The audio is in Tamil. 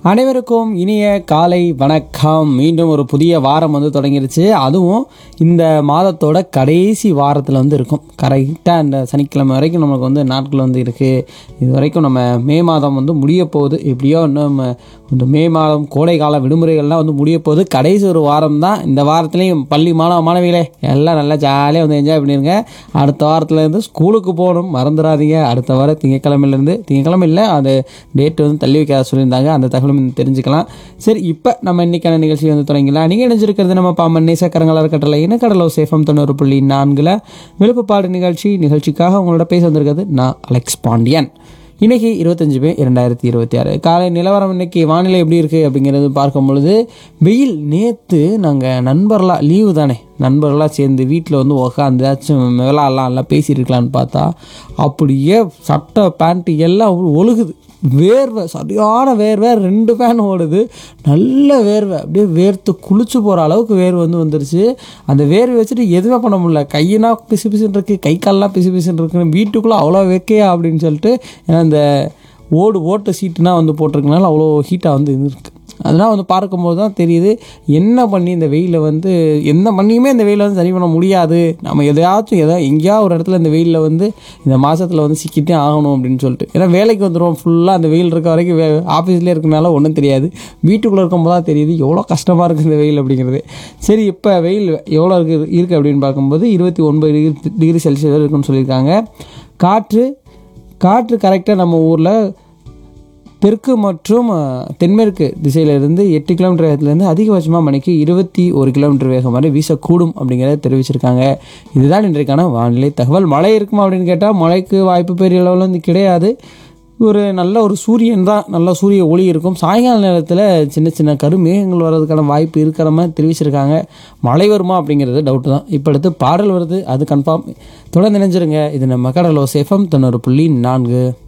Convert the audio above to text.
அனைவருக்கும் இனிய காலை வணக்கம் மீண்டும் ஒரு புதிய வாரம் வந்து தொடங்கிருச்சு அதுவும் இந்த மாதத்தோட கடைசி வாரத்தில் வந்து இருக்கும் கரெக்டாக இந்த சனிக்கிழமை வரைக்கும் நமக்கு வந்து நாட்கள் வந்து இருக்குது இது வரைக்கும் நம்ம மே மாதம் வந்து முடிய போகுது எப்படியோ இன்னும் நம்ம இந்த மே மாதம் கோடை கால விடுமுறைகள்லாம் வந்து முடிய போகுது கடைசி ஒரு வாரம் தான் இந்த வாரத்துலேயும் பள்ளி மாணவ மாணவிகளே எல்லாம் நல்லா ஜாலியாக வந்து என்ஜாய் பண்ணிடுங்க அடுத்த வாரத்துலேருந்து ஸ்கூலுக்கு போகணும் மறந்துடாதீங்க அடுத்த வாரம் திங்கக்கிழமையிலேருந்து திங்கக்கிழமை இல்லை அது டேட் வந்து தள்ளி வைக்காத சொல்லியிருந்தாங்க அந்த தகவலும் வந்து தெரிஞ்சுக்கலாம் சரி இப்போ நம்ம இன்னைக்கான நிகழ்ச்சி வந்து தொடங்கிக்கலாம் நீங்கள் இணைஞ்சிருக்கிறது நம்ம பாம்பன் நேசக்கரங்களாக இருக்கட்டல இனக்கடலோ சேஃபம் தொண்ணூறு புள்ளி நான்கில் விழுப்புப்பாடு நிகழ்ச்சி நிகழ்ச்சிக்காக உங்களோட பேச வந்திருக்கிறது நான் அலெக்ஸ் பாண்டியன் இன்னைக்கு இருபத்தஞ்சு மே இரண்டாயிரத்தி இருபத்தி ஆறு காலை நிலவரம் இன்னைக்கு வானிலை எப்படி இருக்குது அப்படிங்கிறது பார்க்கும் பொழுது வெயில் நேற்று நாங்கள் நண்பர்களாக லீவு தானே நண்பர்களாக சேர்ந்து வீட்டில் வந்து உக்காந்தாச்சும் விளாட்லாம் எல்லாம் பேசியிருக்கலான்னு பார்த்தா அப்படியே சட்டை பேண்ட்டு எல்லாம் ஒழுகுது வேர்வை சரியான வேர்வை ரெண்டு ஃபேன் ஓடுது நல்ல வேர்வை அப்படியே வேர்த்து குளிச்சு போகிற அளவுக்கு வேர்வை வந்து வந்துருச்சு அந்த வேர்வை வச்சுட்டு எதுவுமே பண்ண முடியல கையினா பிசு பிசுன்னு இருக்குது கை கால்லாம் பிசு பிசுன்னு இருக்குன்னு வீட்டுக்குள்ளே அவ்வளோ வைக்கையா அப்படின்னு சொல்லிட்டு ஏன்னா இந்த ஓடு ஓட்டு சீட்டுனா வந்து போட்டிருக்கனால அவ்வளோ ஹீட்டாக வந்து இருக்குது அதெல்லாம் வந்து பார்க்கும்போது தான் தெரியுது என்ன பண்ணி இந்த வெயிலை வந்து எந்த பண்ணியுமே இந்த வெயிலை வந்து சரி பண்ண முடியாது நம்ம எதையாச்சும் எதோ எங்கேயாவது ஒரு இடத்துல இந்த வெயிலில் வந்து இந்த மாதத்தில் வந்து சிக்கிட்டே ஆகணும் அப்படின்னு சொல்லிட்டு ஏன்னா வேலைக்கு வந்துடும் ஃபுல்லாக அந்த வெயில் இருக்க வரைக்கும் வே ஆஃபீஸ்லேயே இருக்கனால ஒன்றும் தெரியாது வீட்டுக்குள்ளே இருக்கும்போது தான் தெரியுது எவ்வளோ கஷ்டமாக இருக்குது இந்த வெயில் அப்படிங்கிறது சரி இப்போ வெயில் எவ்வளோ இருக்குது இருக்குது அப்படின்னு பார்க்கும்போது இருபத்தி ஒன்பது டிகிரி டிகிரி செல்சியஸ் வரை இருக்குன்னு சொல்லியிருக்காங்க காற்று காற்று கரெக்டாக நம்ம ஊரில் தெற்கு மற்றும் அஹ், தென்மேற்கு திசையிலிருந்து எட்டு கிலோமீட்டர் வேகத்திலேருந்து அதிகபட்சமாக மணிக்கு இருபத்தி ஒரு கிலோமீட்டர் வேகம் வரை வீசக்கூடும் அப்படிங்கிறத தெரிவிச்சிருக்காங்க இதுதான் இன்றைக்கான வானிலை தகவல் மழை இருக்குமா அப்படின்னு கேட்டால் மழைக்கு வாய்ப்பு பெரிய அளவில் வந்து கிடையாது ஒரு நல்ல ஒரு சூரியன் தான் நல்ல சூரிய ஒளி இருக்கும் சாயங்கால நேரத்தில் சின்ன சின்ன கருமேகங்கள் வர்றதுக்கான வாய்ப்பு இருக்கிற மாதிரி தெரிவிச்சிருக்காங்க மழை வருமா அப்படிங்கிறது டவுட்டு தான் இப்போ அடுத்து பாடல் வருது அது கன்ஃபார்ம் தொடர்ந்து நினைஞ்சிருங்க இது நம்ம கடலோ சேஃபம் தொண்ணூறு புள்ளி நான்கு